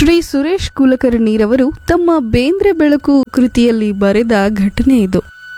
ಶ್ರೀ ಸುರೇಶ್ ಕುಲಕರ್ಣಿರವರು ತಮ್ಮ ಬೇಂದ್ರೆ ಬೆಳಕು ಕೃತಿಯಲ್ಲಿ ಬರೆದ ಘಟನೆ ಇದು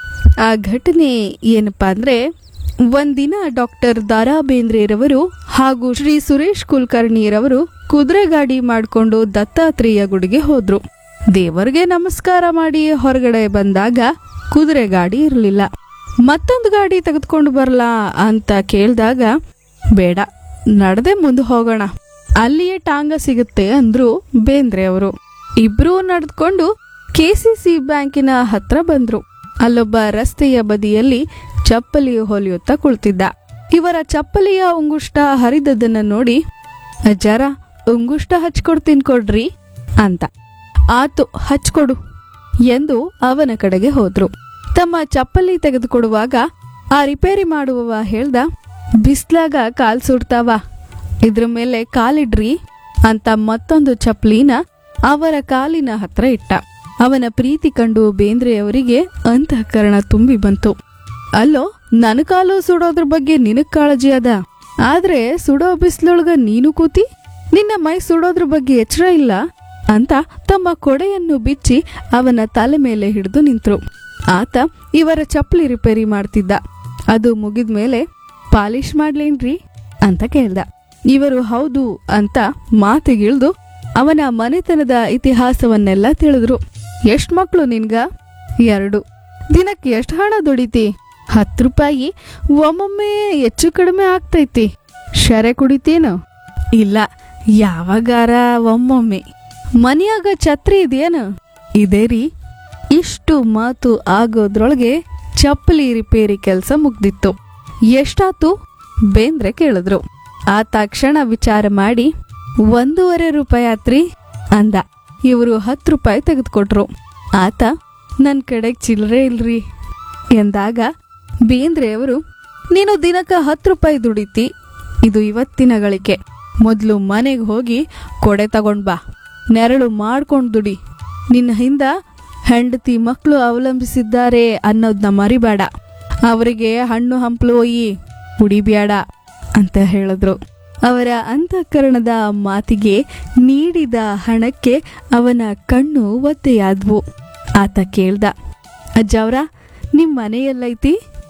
ಆ ಘಟನೆ ಏನಪ್ಪಾ ಅಂದ್ರೆ ಒಂದಿನ ಡಾಕ್ಟರ್ ದಾರಾ ಬೇಂದ್ರೆರವರು ಹಾಗೂ ಶ್ರೀ ಸುರೇಶ್ ಕುಲಕರ್ಣಿರವರು ಕುದುರೆ ಗಾಡಿ ಮಾಡಿಕೊಂಡು ದತ್ತಾತ್ರೇಯ ಗುಡಿಗೆ ಹೋದ್ರು ದೇವರಿಗೆ ನಮಸ್ಕಾರ ಮಾಡಿ ಹೊರಗಡೆ ಬಂದಾಗ ಕುದುರೆ ಗಾಡಿ ಇರಲಿಲ್ಲ ಮತ್ತೊಂದು ಗಾಡಿ ತೆಗೆದುಕೊಂಡು ಬರಲಾ ಅಂತ ಕೇಳಿದಾಗ ಬೇಡ ನಡೆದೇ ಮುಂದೆ ಹೋಗೋಣ ಅಲ್ಲಿಯೇ ಟಾಂಗ ಸಿಗುತ್ತೆ ಅಂದ್ರು ಬೇಂದ್ರೆ ಅವರು ಇಬ್ರು ನಡೆದುಕೊಂಡು ಕೆಸಿಸಿ ಬ್ಯಾಂಕಿನ ಹತ್ರ ಬಂದ್ರು ಅಲ್ಲೊಬ್ಬ ರಸ್ತೆಯ ಬದಿಯಲ್ಲಿ ಚಪ್ಪಲಿ ಹೊಲಿಯುತ್ತಾ ಕುಳಿತಿದ್ದ ಇವರ ಚಪ್ಪಲಿಯ ಉಂಗುಷ್ಟ ಹರಿದದನ್ನ ನೋಡಿ ಅಜ್ಜಾರ ಉಂಗುಷ್ಟ ಹಚ್ಕೊಡ್ತೀನಿ ಕೊಡ್ರಿ ಅಂತ ಆತು ಹಚ್ಕೊಡು ಎಂದು ಅವನ ಕಡೆಗೆ ಹೋದ್ರು ತಮ್ಮ ಚಪ್ಪಲಿ ತೆಗೆದುಕೊಡುವಾಗ ಆ ರಿಪೇರಿ ಮಾಡುವವ ಹೇಳ್ದ ಬಿಸ್ಲಾಗ ಕಾಲ್ ಸುಡ್ತಾವ ಇದ್ರ ಮೇಲೆ ಕಾಲಿಡ್ರಿ ಅಂತ ಮತ್ತೊಂದು ಚಪ್ಪಲಿನ ಅವರ ಕಾಲಿನ ಹತ್ರ ಇಟ್ಟ ಅವನ ಪ್ರೀತಿ ಕಂಡು ಬೇಂದ್ರೆಯವರಿಗೆ ಅಂತಃಕರಣ ತುಂಬಿ ಬಂತು ಅಲ್ಲೋ ನನ್ನ ಕಾಲು ಸುಡೋದ್ರ ಬಗ್ಗೆ ನಿನಗ್ ಕಾಳಜಿ ಅದ ಆದ್ರೆ ಸುಡೋ ಬಿಸ್ಲೊಳಗ ನೀನು ಕೂತಿ ನಿನ್ನ ಮೈ ಸುಡೋದ್ರ ಬಗ್ಗೆ ಎಚ್ಚರ ಇಲ್ಲ ಅಂತ ತಮ್ಮ ಕೊಡೆಯನ್ನು ಬಿಚ್ಚಿ ಅವನ ತಲೆ ಮೇಲೆ ಹಿಡಿದು ನಿಂತ್ರು ಆತ ಇವರ ಚಪ್ಪಲಿ ರಿಪೇರಿ ಮಾಡ್ತಿದ್ದ ಅದು ಮುಗಿದ್ಮೇಲೆ ಪಾಲಿಶ್ ಮಾಡ್ಲೇನ್ರಿ ಅಂತ ಕೇಳ್ದ ಇವರು ಹೌದು ಅಂತ ಮಾತಿಗಿಳ್ದು ಅವನ ಮನೆತನದ ಇತಿಹಾಸವನ್ನೆಲ್ಲ ತಿಳಿದ್ರು ಎಷ್ಟ್ ಮಕ್ಳು ನಿನ್ಗ ಎರಡು ದಿನಕ್ಕೆ ಎಷ್ಟು ಹಣ ದುಡಿತಿ ಹತ್ತು ರೂಪಾಯಿ ಒಮ್ಮೊಮ್ಮೆ ಹೆಚ್ಚು ಕಡಿಮೆ ಆಗ್ತೈತಿ ಶರೆ ಕುಡಿತೇನು ಇಲ್ಲ ಯಾವಾಗಾರ ಒಮ್ಮೊಮ್ಮೆ ಮನೆಯಾಗ ಛತ್ರಿ ಇದೆಯೇನು ಇದೇ ರೀ ಇಷ್ಟು ಮಾತು ಆಗೋದ್ರೊಳಗೆ ಚಪ್ಪಲಿ ರಿಪೇರಿ ಕೆಲಸ ಮುಗ್ದಿತ್ತು ಎಷ್ಟಾತು ಬೇಂದ್ರೆ ಕೇಳಿದ್ರು ಆ ತಕ್ಷಣ ವಿಚಾರ ಮಾಡಿ ಒಂದೂವರೆ ರೂಪಾಯಿ ಆತ್ರಿ ಅಂದ ಇವರು ಹತ್ತು ರೂಪಾಯಿ ತೆಗೆದುಕೊಟ್ರು ಆತ ನನ್ನ ಕಡೆಗೆ ಚಿಲ್ಲರೆ ಇಲ್ರಿ ಎಂದಾಗ ಬೇಂದ್ರೆ ಅವರು ನೀನು ದಿನಕ್ಕ ಹತ್ತು ರೂಪಾಯಿ ದುಡಿತಿ ಇದು ಇವತ್ತಿನ ಗಳಿಕೆ ಮೊದಲು ಮನೆಗೆ ಹೋಗಿ ಕೊಡೆ ತಗೊಂಡ್ ಬಾ ನೆರಳು ಮಾಡ್ಕೊಂಡು ದುಡಿ ನಿನ್ನ ಹಿಂದ ಹೆಂಡತಿ ಮಕ್ಕಳು ಅವಲಂಬಿಸಿದ್ದಾರೆ ಅನ್ನೋದನ್ನ ಮರಿಬೇಡ ಅವರಿಗೆ ಹಣ್ಣು ಹಂಪಲು ಒಯ್ಯಿ ಕುಡಿಬ್ಯಾಡ ಅಂತ ಹೇಳಿದ್ರು ಅವರ ಅಂತಃಕರಣದ ಮಾತಿಗೆ ನೀಡಿದ ಹಣಕ್ಕೆ ಅವನ ಕಣ್ಣು ಒದ್ದೆಯಾದ್ವು ಆತ ಕೇಳ್ದ ಅಜ್ಜವ್ರ ನಿಮ್ ಮನೆಯಲ್ಲೈತಿ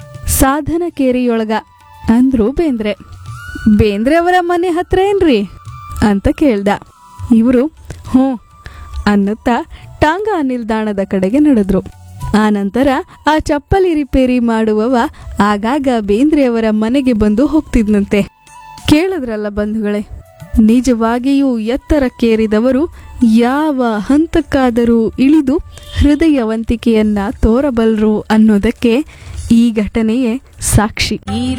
ಸಾಧನ ಕೇರಿಯೊಳಗ ಅಂದ್ರು ಬೇಂದ್ರೆ ಬೇಂದ್ರೆ ಅವರ ಮನೆ ಹತ್ರ ಏನ್ರಿ ಅಂತ ಕೇಳ್ದ ಇವರು ಹ್ಞೂ ಅನ್ನುತ್ತಾ ಟಾಂಗಾ ನಿಲ್ದಾಣದ ಕಡೆಗೆ ನಡೆದ್ರು ಆನಂತರ ಆ ಚಪ್ಪಲಿ ರಿಪೇರಿ ಮಾಡುವವ ಆಗಾಗ ಬೇಂದ್ರೆಯವರ ಮನೆಗೆ ಬಂದು ಹೋಗ್ತಿದ್ನಂತೆ ಕೇಳಿದ್ರಲ್ಲ ಬಂಧುಗಳೇ ನಿಜವಾಗಿಯೂ ಎತ್ತರಕ್ಕೇರಿದವರು ಯಾವ ಹಂತಕ್ಕಾದರೂ ಇಳಿದು ಹೃದಯವಂತಿಕೆಯನ್ನ ತೋರಬಲ್ಲರು ಅನ್ನೋದಕ್ಕೆ ಈ ಘಟನೆಯೇ ಸಾಕ್ಷಿ